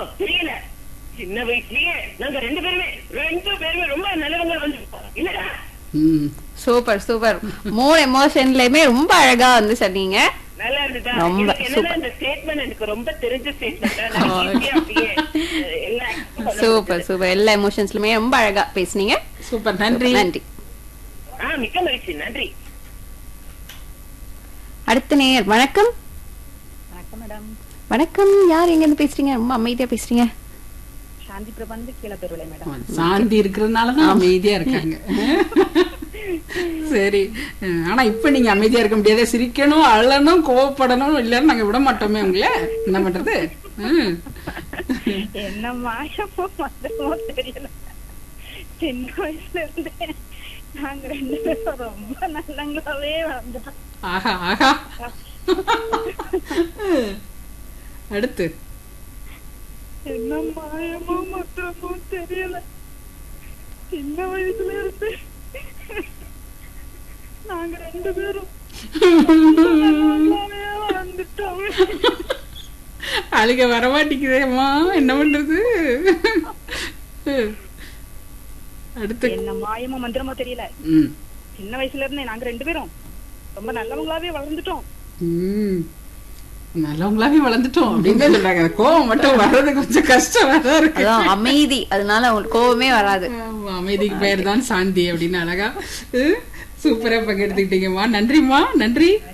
தெரியல சின்ன வயசுலயே நாங்க ரெண்டு பேருமே ரெண்டு பேருமே ரொம்ப நல்லவங்க வந்து இல்லடா ம் சூப்பர் சூப்பர் மூணு எமோஷன்லயுமே ரொம்ப அழகா வந்து சொன்னீங்க நல்லா இருந்துதா ரொம்ப எனக்கு என்னன்னா super. இந்த ஸ்டேட்மெண்ட் எனக்கு ரொம்ப தெரிஞ்ச ஸ்டேட்மெண்ட் Okay. அப்படியே அஹ், எல்லாம் accept பண்ண சூப்பர் முடிஞ்சது. சூப்பர் எல்லா எமோஷன்ஸ்லயுமே ரொம்ப அழகா பேசுனீங்க சூப்பர் நன்றி நன்றி ஆ மிக்க மகிழ்ச்சி நன்றி அடுத்த நேயர் வணக்கம் வணக்கம் மேடம் வணக்கம் யார் எங்க இருந்து பேசுறீங்க ரொம்ப அமைதியா பேசுறீங்க சாந்தி பிரபந்து கீழே பெருவிலை மேடம் சாந்தி இருக்கிறதுனாலதான் அமைதியா இருக்காங்க சரி அஹ், ஆனா இப்ப நீங்க அமைதியா இருக்க முடியாது சிரிக்கணும் அழணும் கோவப்படணும் இல்லன்னு நாங்க விட மாட்டோமே உங்களை என்ன பண்றது ம். என்ன மாயமோ மதமோ தெரியல சின்ன வயசுல இருந்தே நாங்க ரெண்டு பேரும் ரொம்ப நல்லங்களாவே வளர்ந்துட்டோம் ஆஹா ஆஹா அடுத்து என்ன மாயமோ மதமோ தெரியல சின்ன வயசுல இருந்து நாங்க ரெண்டு பேரும் நல்லவங்களாவே வளர்ந்துட்டோம் அழுக வரமாட்டேங்குதேம்மா என்ன பண்றது அடுத்து என்ன மாயமோ மந்திரமோ தெரியல ம் சின்ன வயசுல இருந்தே நாங்க ரெண்டு பேரும் ரொம்ப நல்லவங்களாவே வளர்ந்துட்டோம் ம். நல்லவங்களாவே வளர்ந்துட்டோம் அப்படின்னு தான் சொல்றாங்க அந்த கோவம் மட்டும் வர்றது கொஞ்சம் கஷ்டமா தான் இருக்கு அதான் அமைதி அதனால உங்களுக்கு கோவமே வராது ஆமா, அமைதிக்கு பெயர் தான் சாந்தி அப்படின்னு அழகா அஹ், சூப்பரா பங்கெடுத்துக்கிட்டீங்கம்மா நன்றிம்மா நன்றி